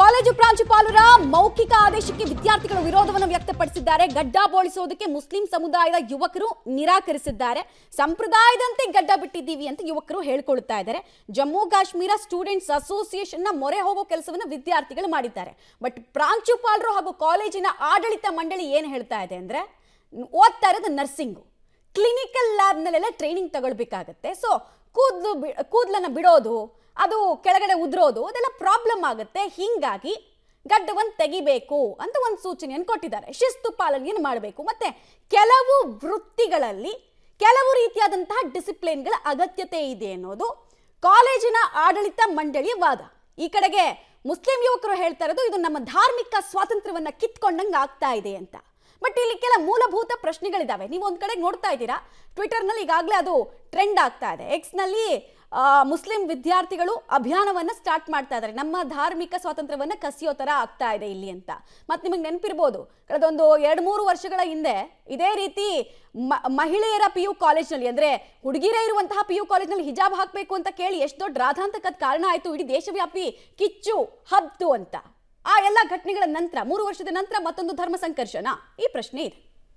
college ಪ್ರಾಂಶುಪಾಲರ ಮೌಖಿಕ ಆದೇಶಕ್ಕೆ ವಿದ್ಯಾರ್ಥಿಗಳು ವಿರೋಧವನ್ನು ವ್ಯಕ್ತಪಡಿಸಿದ್ದಾರೆ ಗಡ್ಡ ಬೋಳಿಸೋದಕ್ಕೆ ಮುಸ್ಲಿಂ ಸಮುದಾಯದ ಯುವಕರು ನಿರಾಕರಿಸಿದ್ದಾರೆ ಸಂಪ್ರದಾಯದಂತೆ ಗಡ್ಡ ಬಿಟ್ಟಿದ್ದೀವಿ ಅಂತ ಯುವಕರು ಹೇಳ್ಕೊಳ್ತಾ ಇದ್ದಾರೆ ಜಮ್ಮು ಕಾಶ್ಮೀರ ಸ್ಟೂಡೆಂಟ್ಸ್ ಅಸೋಸಿಯೇಷನ್ನ ಮೊರೆ ಹೋಗೋ ಕೆಲಸವನ್ನು ವಿದ್ಯಾರ್ಥಿಗಳು ಮಾಡಿದ್ದಾರೆ ಬಟ್ ಪ್ರಾಂಶುಪಾಲರು ಹಾಗೂ ಕಾಲೇಜಿನ ಆಡಳಿತ ಮಂಡಳಿ ಏನು ಹೇಳ್ತಾ ಇದೆ ಅಂದ್ರೆ ಓದ್ತಾ ಇರೋದು ನರ್ಸಿಂಗು ಕ್ಲಿನಿಕಲ್ ಲ್ಯಾಬ್ನಲ್ಲೆಲ್ಲ ಟ್ರೈನಿಂಗ್ ತಗೊಳ್ಬೇಕಾಗತ್ತೆ ಸೊ ಕೂದಲು ಬಿ ಕೂದಲನ್ನು ಬಿಡೋದು ಅದು ಕೆಳಗಡೆ ಉದುರೋದು ಅದೆಲ್ಲ ಪ್ರಾಬ್ಲಮ್ ಆಗುತ್ತೆ ಹೀಗಾಗಿ ಗಡ್ಡವನ್ನು ತೆಗಿಬೇಕು ಅಂತ ಒಂದು ಸೂಚನೆಯನ್ನು ಕೊಟ್ಟಿದ್ದಾರೆ ಶಿಸ್ತು ಪಾಲನೆಯನ್ನು ಮಾಡಬೇಕು ಮತ್ತೆ ಕೆಲವು ವೃತ್ತಿಗಳಲ್ಲಿ ಕೆಲವು ರೀತಿಯಾದಂತಹ ಡಿಸಿಪ್ಲಿನ್ಗಳ ಅಗತ್ಯತೆ ಇದೆ ಅನ್ನೋದು ಕಾಲೇಜಿನ ಆಡಳಿತ ಮಂಡಳಿಯ ವಾದ ಈ ಕಡೆಗೆ ಮುಸ್ಲಿಂ ಯುವಕರು ಹೇಳ್ತಾ ಇರೋದು ಇದು ನಮ್ಮ ಧಾರ್ಮಿಕ ಸ್ವಾತಂತ್ರ್ಯವನ್ನ ಕಿತ್ಕೊಂಡಂಗೆ ಆಗ್ತಾ ಇದೆ ಅಂತ ಬಟ್ ಇಲ್ಲಿ ಕೆಲ ಮೂಲಭೂತ ಪ್ರಶ್ನೆಗಳಿದಾವೆ ನೀವು ಒಂದ್ ಕಡೆ ನೋಡ್ತಾ ಇದ್ದೀರಾ ಟ್ವಿಟರ್ನಲ್ಲಿ ಈಗಾಗಲೇ ಅದು ಟ್ರೆಂಡ್ ಆಗ್ತಾ ಇದೆ ಎಕ್ಸ್ನಲ್ಲಿ ಮುಸ್ಲಿಂ ವಿದ್ಯಾರ್ಥಿಗಳು ಅಭಿಯಾನವನ್ನ ಸ್ಟಾರ್ಟ್ ಮಾಡ್ತಾ ಇದ್ದಾರೆ ನಮ್ಮ ಧಾರ್ಮಿಕ ಸ್ವಾತಂತ್ರ್ಯವನ್ನ ಕಸಿಯೋ ತರ ಆಗ್ತಾ ಇದೆ ಇಲ್ಲಿ ಅಂತ ಮತ್ತೆ ನಿಮಗೆ ನೆನಪಿರ್ಬೋದು ಕಳೆದೊಂದು ಎರಡು ಮೂರು ವರ್ಷಗಳ ಹಿಂದೆ ಇದೇ ರೀತಿ ಮ- ಮಹಿಳೆಯರ ಪಿ ಯು ಕಾಲೇಜ್ನಲ್ಲಿ ಅಂದ್ರೆ ಹುಡುಗಿರೇ ಇರುವಂತಹ ಪಿ ಯು ಕಾಲೇಜ್ನಲ್ಲಿ ಹಿಜಾಬ್ ಹಾಕಬೇಕು ಅಂತ ಕೇಳಿ ಎಷ್ಟು ದೊಡ್ಡ ರಾಧಾಂತಕದ ಕಾರಣ ಆಯಿತು ಇಡೀ ದೇಶವ್ಯಾಪಿ ಕಿಚ್ಚು ಹಬ್ತು ಅಂತ ಆ ಎಲ್ಲ ಘಟನೆಗಳ ನಂತರ ಮೂರು ವರ್ಷದ ನಂತರ ಮತ್ತೊಂದು ಧರ್ಮ ಸಂಕರ್ಷಣ ಈ ಪ್ರಶ್ನೆ ಇದೆ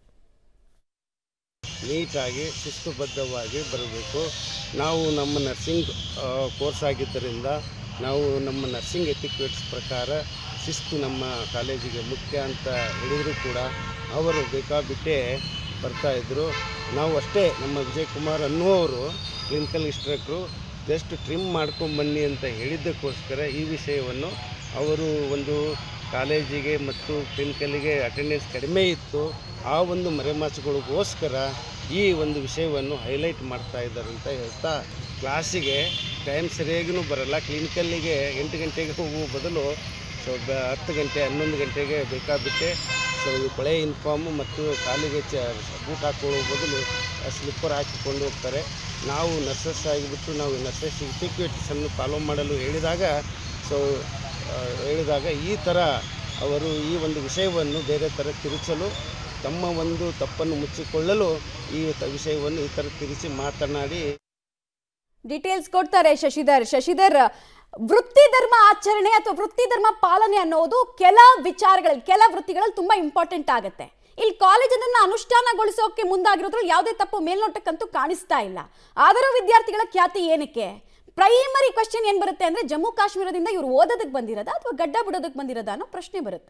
ನೀಟಾಗಿ ಶಿಸ್ತುಬದ್ಧವಾಗಿ ಬರಬೇಕು ನಾವು ನಮ್ಮ ನರ್ಸಿಂಗ್ ಕೋರ್ಸ್ ಆಗಿದ್ದರಿಂದ ನಾವು ನಮ್ಮ ನರ್ಸಿಂಗ್ ಎಟಿಕ್ವೇಟ್ಸ್ ಪ್ರಕಾರ ಶಿಸ್ತು ನಮ್ಮ ಕಾಲೇಜಿಗೆ ಮುಖ್ಯ ಅಂತ ಹೇಳಿದರೂ ಕೂಡ ಅವರು ಬೇಕಾಬಿಟ್ಟೆ ಬರ್ತಾಯಿದ್ರು ನಾವು ಅಷ್ಟೇ ನಮ್ಮ ವಿಜಯ್ ಕುಮಾರ್ ಅನ್ನುವರು ಕ್ಲಿನಿಕಲ್ ಇನ್ಸ್ಟ್ರಕ್ಟ್ರು ಜಸ್ಟ್ ಟ್ರಿಮ್ ಮಾಡ್ಕೊಂಬನ್ನಿ ಅಂತ ಹೇಳಿದ್ದಕ್ಕೋಸ್ಕರ ಈ ವಿಷಯವನ್ನು ಅವರು ಒಂದು ಕಾಲೇಜಿಗೆ ಮತ್ತು ಕ್ಲಿನಿಕಲ್ಲಿಗೆ ಅಟೆಂಡೆನ್ಸ್ ಕಡಿಮೆ ಇತ್ತು ಆ ಒಂದು ಮರೆಮಾಚುಗಳಿಗೋಸ್ಕರ ಈ ಒಂದು ವಿಷಯವನ್ನು ಹೈಲೈಟ್ ಮಾಡ್ತಾ ಇದ್ದಾರೆ ಅಂತ ಹೇಳ್ತಾ ಕ್ಲಾಸಿಗೆ ಟೈಮ್ ಸರಿಯಾಗಿಯೂ ಬರಲ್ಲ ಕ್ಲಿನಿಕಲ್ಲಿಗೆ ಎಂಟು ಗಂಟೆಗೆ ಹೋಗುವ ಬದಲು ಸೊ ಬ ಹತ್ತು ಗಂಟೆ ಹನ್ನೊಂದು ಗಂಟೆಗೆ ಬೇಕಾಬಿಟ್ಟೆ ಸೊ ಈ ಕೊಳೆ ಯೂನಿಫಾರ್ಮು ಮತ್ತು ಕಾಲಿಗೆ ಚ ಬೂಟ್ ಹಾಕೊಳ್ಳೋ ಬದಲು ಸ್ಲಿಪ್ಪರ್ ಹಾಕಿಕೊಂಡು ಹೋಗ್ತಾರೆ ನಾವು ನರ್ಸಸ್ ಆಗಿಬಿಟ್ಟು ನಾವು ನರ್ಸಸ್ ಇಟಿಕ್ವೇಟ್ಸನ್ನು ಫಾಲೋ ಮಾಡಲು ಹೇಳಿದಾಗ ಸೊ ಆ, ಹೇಳಿದಾಗ ಈ ಥರ ಅವರು ಈ ಒಂದು ವಿಷಯವನ್ನು ಬೇರೆ ಥರ ತಿರುಚಲು ತಮ್ಮ ಒಂದು ತಪ್ಪನ್ನು ಮುಚ್ಚಿಕೊಳ್ಳಲು ಈ ತ- ವಿಷಯವನ್ನು ಈ ಥರ ತಿರುಚಿ ಮಾತನಾಡಿ ಡೀಟೇಲ್ಸ್ ಕೊಡ್ತಾರೆ ಶಶಿಧರ್ ಶಶಿಧರ್ ವೃತ್ತಿ ಧರ್ಮ ಆಚರಣೆ ಅಥವಾ ವೃತ್ತಿ ಧರ್ಮ ಪಾಲನೆ ಅನ್ನೋದು ಕೆಲ ವಿಚಾರಗಳಲ್ಲಿ ಕೆಲ ವೃತ್ತಿಗಳಲ್ಲಿ ತುಂಬಾ ಇಂಪಾರ್ಟೆಂಟ್ ಆಗುತ್ತೆ ಇಲ್ಲಿ ಕಾಲೇಜ್ ಅದನ್ನ ಅನುಷ್ಠಾನಗೊಳಿಸೋಕೆ ಮುಂದಾಗಿರೋದ್ರಲ್ಲಿ ಯಾವುದೇ ತಪ್ಪು ಮೇಲ್ನೋಟಕ್ಕಂತೂ ಕಾಣಿಸ್ತಾ ಇಲ್ಲ ಆದರೂ ವಿದ್ಯಾರ್ಥಿಗಳ ಖ್ಯಾತಿ ಏನಕ್ಕೆ ಪ್ರೈಮರಿ ಕ್ವಶನ್ ಏನ್ ಬರುತ್ತೆ ಅಂದ್ರೆ ಜಮ್ಮು ಕಾಶ್ಮೀರದಿಂದ ಇವ್ರು ಓದೋದಕ್ಕೆ ಬಂದಿರೋದಾ ಅಥವಾ ಗಡ್ಡ ಬಿಡೋದಕ್ಕೆ ಬಂದಿರೋದಾ ಅನ್ನೋ ಪ್ರಶ್ನೆ ಬರುತ್ತೆ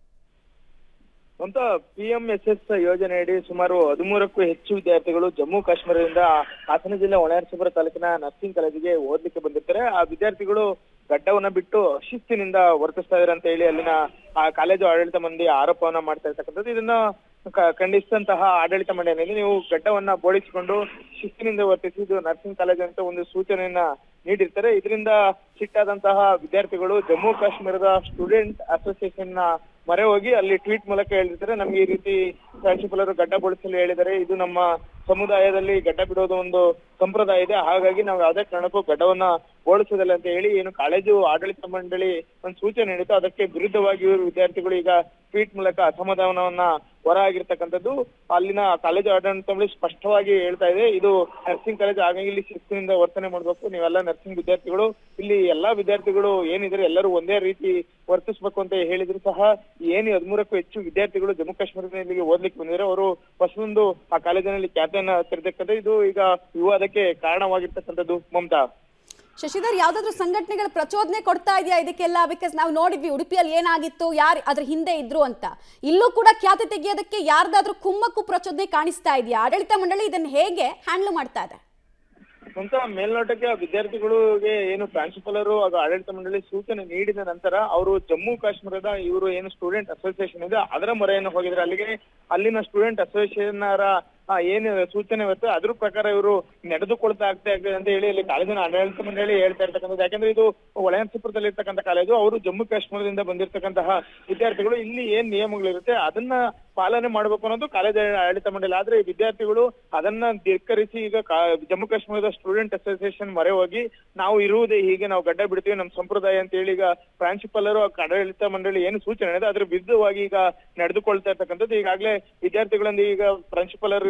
ಸ್ವಂತ ಪಿ ಎಂ ಎಸ್ ಎಸ್ ಯೋಜನೆಯಡಿ ಸುಮಾರು ಹದಿಮೂರಕ್ಕೂ ಹೆಚ್ಚು ವಿದ್ಯಾರ್ಥಿಗಳು ಜಮ್ಮು ಕಾಶ್ಮೀರದಿಂದ ಹಾಸನ ಜಿಲ್ಲೆ ಹೊಣೆನರಸೀಪುರ ತಾಲೂಕಿನ ನರ್ಸಿಂಗ್ ಕಾಲೇಜಿಗೆ ಓದ್ಲಿಕ್ಕೆ ಬಂದಿರ್ತಾರೆ ಆ ವಿದ್ಯಾರ್ಥಿಗಳು ಗಡ್ಡವನ್ನ ಬಿಟ್ಟು ಶಿಸ್ತಿನಿಂದ ವರ್ತಿಸ್ತಾ ಇದ್ದಾರೆ ಅಂತ ಹೇಳಿ ಅಲ್ಲಿನ ಆ ಕಾಲೇಜು ಆಡಳಿತ ಮಂದಿ ಆರೋಪವನ್ನ ಮಾಡ್ತಾ ಇರ್ತಕ್ಕಂಥದ್ದು ಇದನ್ನ ಕ- ಖಂಡಿಸಿದಂತಹ ಆಡಳಿತ ಮಂಡಳಿಯಲ್ಲಿ ನೀವು ಗಡ್ಡವನ್ನ ಬೋಳಿಸಿಕೊಂಡು ಶಿಸ್ತಿನಿಂದ ವರ್ತಿಸಿ ಇದು ನರ್ಸಿಂಗ್ ಕಾಲೇಜ್ ಅಂತ ಒಂದು ಸೂಚನೆಯನ್ನ ನೀಡಿರ್ತಾರೆ ಇದರಿಂದ ಸಿಟ್ಟಾದಂತಹ ವಿದ್ಯಾರ್ಥಿಗಳು ಜಮ್ಮು ಕಾಶ್ಮೀರದ ಸ್ಟೂಡೆಂಟ್ ಅಸೋಸಿಯೇಷನ್ ನ ಮೊರೆ ಹೋಗಿ ಅಲ್ಲಿ ಟ್ವೀಟ್ ಮೂಲಕ ಹೇಳಿರ್ತಾರೆ ನಮ್ಗೆ ಈ ರೀತಿ ಪ್ರಾಂಶುಪಾಲರು ಗಡ್ಡ ಬೋಳಿಸಲು ಹೇಳಿದ್ದಾರೆ ಇದು ನಮ್ಮ ಸಮುದಾಯದಲ್ಲಿ ಗಡ್ಡ ಬಿಡೋದು ಒಂದು ಸಂಪ್ರದಾಯ ಇದೆ ಹಾಗಾಗಿ ನಾವು ಯಾವುದೇ ಕಾರಣಕ್ಕೂ ಗಡ್ಡವನ್ನ ಬೋಳಿಸೋದಿಲ್ಲ ಅಂತ ಹೇಳಿ ಏನು ಕಾಲೇಜು ಆಡಳಿತ ಮಂಡಳಿ ಒಂದು ಸೂಚನೆ ನೀಡಿತು ಅದಕ್ಕೆ ವಿರುದ್ಧವಾಗಿ ಇವರು ವಿದ್ಯಾರ್ಥಿಗಳು ಈಗ ಟ್ವೀಟ್ ಮೂಲಕ ಅಸಮಾಧಾನವನ್ನ ಹೊರ ಆಗಿರ್ತಕ್ಕಂಥದ್ದು ಅಲ್ಲಿನ ಕಾಲೇಜು ಆಡಳಿತ ಮಂಡಳಿ ಸ್ಪಷ್ಟವಾಗಿ ಹೇಳ್ತಾ ಇದೆ ಇದು ನರ್ಸಿಂಗ್ ಕಾಲೇಜ್ ಹಾಗಾಗಿ ಇಲ್ಲಿ ಶಿಸ್ತಿನಿಂದ ವರ್ತನೆ ಮಾಡಬೇಕು ನೀವೆಲ್ಲ ನರ್ಸಿಂಗ್ ವಿದ್ಯಾರ್ಥಿಗಳು ಇಲ್ಲಿ ಎಲ್ಲಾ ವಿದ್ಯಾರ್ಥಿಗಳು ಏನಿದ್ದಾರೆ ಎಲ್ಲರೂ ಒಂದೇ ರೀತಿ ವರ್ತಿಸ್ಬೇಕು ಅಂತ ಹೇಳಿದ್ರು ಸಹ ಏನು ಹದಿಮೂರಕ್ಕೂ ಹೆಚ್ಚು ವಿದ್ಯಾರ್ಥಿಗಳು ಜಮ್ಮು ಕಾಶ್ಮೀರದಿಂದ ಇಲ್ಲಿಗೆ ಓದ್ಲಿಕ್ಕೆ ಬಂದಿದ್ದಾರೆ ಅವರು ಹೊಸದೊಂದು ಆ ಕಾಲೇಜಿನಲ್ಲಿ ಖ್ಯಾತಿಯನ್ನ ತೆರೆದಕ್ಕಂಥ ಇದು ಈಗ ವಿವಾದಕ್ಕೆ ಕಾರಣವಾಗಿರ್ತಕ್ಕಂಥದ್ದು ಮಮತಾ ಶಶಿಧರ್ ಯಾವ್ದಾದ್ರು ಸಂಘಟನೆಗಳ ಪ್ರಚೋದನೆ ಕೊಡ್ತಾ ಇದೆಯಾ ಇದಕ್ಕೆಲ್ಲ ಬಿಕಾಸ್ ನಾವು ನೋಡಿದ್ವಿ ಉಡುಪಿಯಲ್ಲಿ ಏನಾಗಿತ್ತು ಯಾರು ಅದ್ರ ಹಿಂದೆ ಇದ್ರು ಅಂತ ಇಲ್ಲೂ ಕೂಡ ಖ್ಯಾತಿ ತೆಗೆಯೋದಕ್ಕೆ ಯಾರ್ದಾದ್ರೂ ಕುಮ್ಮಕ್ಕು ಪ್ರಚೋದನೆ ಕಾಣಿಸ್ತಾ ಇದೆಯಾ ಆಡಳಿತ ಮಂಡಳಿ ಇದನ್ನ ಹೇಗೆ ಹ್ಯಾಂಡಲ್ ಮಾಡ್ತಾ ಇದೆ ಸ್ವಂತ ಮೇಲ್ನೋಟಕ್ಕೆ ಆ ವಿದ್ಯಾರ್ಥಿಗಳಿಗೆ ಏನು ಪ್ರಾಂಶುಪಾಲರು ಹಾಗೂ ಆಡಳಿತ ಮಂಡಳಿ ಸೂಚನೆ ನೀಡಿದ ನಂತರ ಅವರು ಜಮ್ಮು ಕಾಶ್ಮೀರದ ಇವರು ಏನು ಸ್ಟೂಡೆಂಟ್ ಅಸೋಸಿಯೇಷನ್ ಇದೆ ಅದರ ಮೊರೆಯನ್ನು ಹೋಗಿದ್ರೆ ಅಲ್ಲಿಗೆ ಅಲ್ಲಿನ ಸ್ಟೂಡೆಂಟ್ ಅಸೋಸಿಯೇಷನ್ ಆ, ಏನು ಸೂಚನೆ ಇರುತ್ತೆ ಅದ್ರ ಪ್ರಕಾರ ಇವರು ನಡೆದುಕೊಳ್ತಾ ಆಗ್ತಾ ಇದೆ ಅಂತ ಹೇಳಿ ಇಲ್ಲಿ ಕಾಲೇಜಿನ ಆಡಳಿತ ಮಂಡಳಿ ಹೇಳ್ತಾ ಇರ್ತಕ್ಕಂಥದ್ದು ಯಾಕಂದ್ರೆ ಇದು ಒಳನರಸೀಪುರದಲ್ಲಿ ಇರ್ತಕ್ಕಂಥ ಕಾಲೇಜು ಅವರು ಜಮ್ಮು ಕಾಶ್ಮೀರದಿಂದ ಬಂದಿರತಕ್ಕಂತಹ ವಿದ್ಯಾರ್ಥಿಗಳು ಇಲ್ಲಿ ಏನ್ ನಿಯಮಗಳಿರುತ್ತೆ ಅದನ್ನ ಪಾಲನೆ ಮಾಡಬೇಕು ಅನ್ನೋದು ಕಾಲೇಜ್ ಆಡಳಿತ ಮಂಡಳಿ ಆದ್ರೆ ಈ ವಿದ್ಯಾರ್ಥಿಗಳು ಅದನ್ನ ಧಿಕ್ಕರಿಸಿ ಈಗ ಕಾ- ಜಮ್ಮು ಕಾಶ್ಮೀರದ ಸ್ಟೂಡೆಂಟ್ ಅಸೋಸಿಯೇಷನ್ ಮೊರೆ ಹೋಗಿ ನಾವು ಇರುವುದೇ ಹೀಗೆ ನಾವು ಗಡ್ಡ ಬಿಡ್ತೀವಿ ನಮ್ಮ ಸಂಪ್ರದಾಯ ಅಂತ ಹೇಳಿ ಈಗ ಪ್ರಾಂಶುಪಾಲರು ಆ ಆಡಳಿತ ಮಂಡಳಿ ಏನು ಸೂಚನೆ ಇದೆ ಅದ್ರ ವಿರುದ್ಧವಾಗಿ ಈಗ ನಡೆದುಕೊಳ್ತಾ ಇರ್ತಕ್ಕಂಥದ್ದು ಈಗಾಗಲೇ ವಿದ್ಯಾರ್ಥಿಗಳಿಂದ ಈಗ ಪ್ರಾಂಶುಪಾಲರು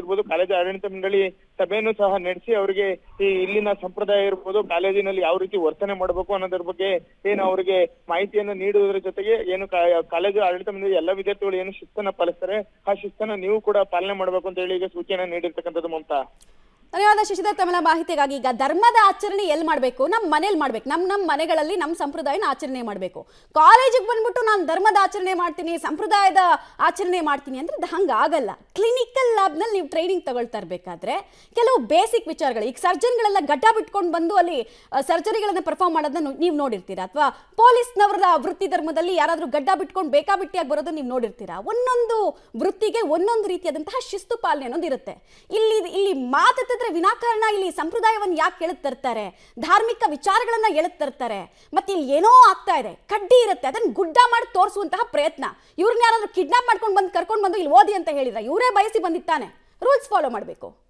ಇರ್ಬೋದು ಕಾಲೇಜು ಆಡಳಿತ ಮಂಡಳಿ ಸಭೆಯನ್ನು ಸಹ ನಡೆಸಿ ಅವರಿಗೆ ಈ ಇಲ್ಲಿನ ಸಂಪ್ರದಾಯ ಇರ್ಬೋದು ಕಾಲೇಜಿನಲ್ಲಿ ಯಾವ ರೀತಿ ವರ್ತನೆ ಮಾಡಬೇಕು ಅನ್ನೋದ್ರ ಬಗ್ಗೆ ಏನು ಅವರಿಗೆ ಮಾಹಿತಿಯನ್ನು ನೀಡುವುದರ ಜೊತೆಗೆ ಏನು ಕಾ- ಕಾಲೇಜು ಆಡಳಿತ ಮಂಡಳಿ ಎಲ್ಲ ವಿದ್ಯಾರ್ಥಿಗಳು ಏನು ಶಿಸ್ತನ್ನ ಪಾಲಿಸ್ತಾರೆ ಆ ಶಿಸ್ತನ್ನ ನೀವು ಕೂಡ ಪಾಲನೆ ಮಾಡಬೇಕು ಅಂತ ಹೇಳಿ ಈಗ ಸೂಚನೆ ನೀಡಿರ್ತಕ್ಕಂಥದ್ದು ಮಮತಾ ಧನ್ಯವಾದ ಶಶಿಧರ್ ತಮ್ಮ ಮಾಹಿತಿಗಾಗಿ ಈಗ ಧರ್ಮದ ಆಚರಣೆ ಎಲ್ಲಿ ಮಾಡಬೇಕು ನಮ್ಮ ಮನೇಲಿ ಮಾಡ್ಬೇಕು ನಮ್ಮ ನಮ್ಮ ಮನೆಗಳಲ್ಲಿ ನಮ್ಮ ಸಂಪ್ರದಾಯನ ಆಚರಣೆ ಮಾಡಬೇಕು ಕಾಲೇಜಿಗೆ ಬಂದ್ಬಿಟ್ಟು ನಾನು ಧರ್ಮದ ಆಚರಣೆ ಮಾಡ್ತೀನಿ ಸಂಪ್ರದಾಯದ ಆಚರಣೆ ಮಾಡ್ತೀನಿ ಅಂದ್ರೆ ಇದು ಹಂಗೆ ಆಗಲ್ಲ ಕ್ಲಿನಿಕಲ್ ಲ್ಯಾಬ್ನಲ್ಲಿ ನೀವು ಟ್ರೈನಿಂಗ್ ತಗೊಳ್ತಾ ಇರಬೇಕಾದ್ರೆ ಕೆಲವು ಬೇಸಿಕ್ ವಿಚಾರಗಳು ಈಗ ಸರ್ಜನ್ಗಳೆಲ್ಲ ಗಡ್ಡ ಬಿಟ್ಕೊಂಡು ಬಂದು ಅಲ್ಲಿ ಸರ್ಜರಿಗಳನ್ನು ಪರ್ಫಾರ್ಮ್ ಮಾಡೋದನ್ನ ನೀವು ನೋಡಿರ್ತೀರಾ ಅಥವಾ ಪೊಲೀಸ್ನವರ ವೃತ್ತಿ ಧರ್ಮದಲ್ಲಿ ಯಾರಾದರೂ ಗಡ್ಡ ಬಿಟ್ಕೊಂಡು ಬೇಕಾಬಿಟ್ಟಿಯಾಗಿ ಬರೋದು ನೀವು ನೋಡಿರ್ತೀರಾ ಒಂದೊಂದು ವೃತ್ತಿಗೆ ಒಂದೊಂದು ರೀತಿಯಾದಂತಹ ಶಿಸ್ತು ಪಾಲನೆ ಅನ್ನೋದು ಇರುತ್ತೆ ಇಲ್ಲಿ ಇಲ್ಲಿ ಮಾತಾಡ್ತಿದ್ರೆ ವಿನಾಕಾರಣ ಇಲ್ಲಿ ಸಂಪ್ರದಾಯವನ್ನು ಯಾಕೆ ಎಳೆದು ತರ್ತಾರೆ ಧಾರ್ಮಿಕ ವಿಚಾರಗಳನ್ನ ಎಳೆದು ತರ್ತಾರೆ ಮತ್ತೆ ಇಲ್ಲಿ ಏನೋ ಆಗ್ತಾ ಇದೆ ಕಡ್ಡಿ ಇರುತ್ತೆ ಅದನ್ನ ಗುಡ್ಡ ಮಾಡಿ ತೋರಿಸುವಂತಹ ಪ್ರಯತ್ನ ಇವ್ರನ್ನ ಯಾರಾದ್ರೂ ಕಿಡ್ನಾಪ್ ಮಾಡ್ಕೊಂಡು ಬಂದು ಕರ್ಕೊಂಡು ಬಂದು ಇಲ್ಲಿ ಓದಿ ಅಂತ ಹೇಳಿದ್ರೆ ಇವರೇ ಬಯಸಿ ಬಂದಿತ್ತಾನೆ ರೂಲ್ಸ್ ಫಾಲೋ ಮಾಡಬೇಕು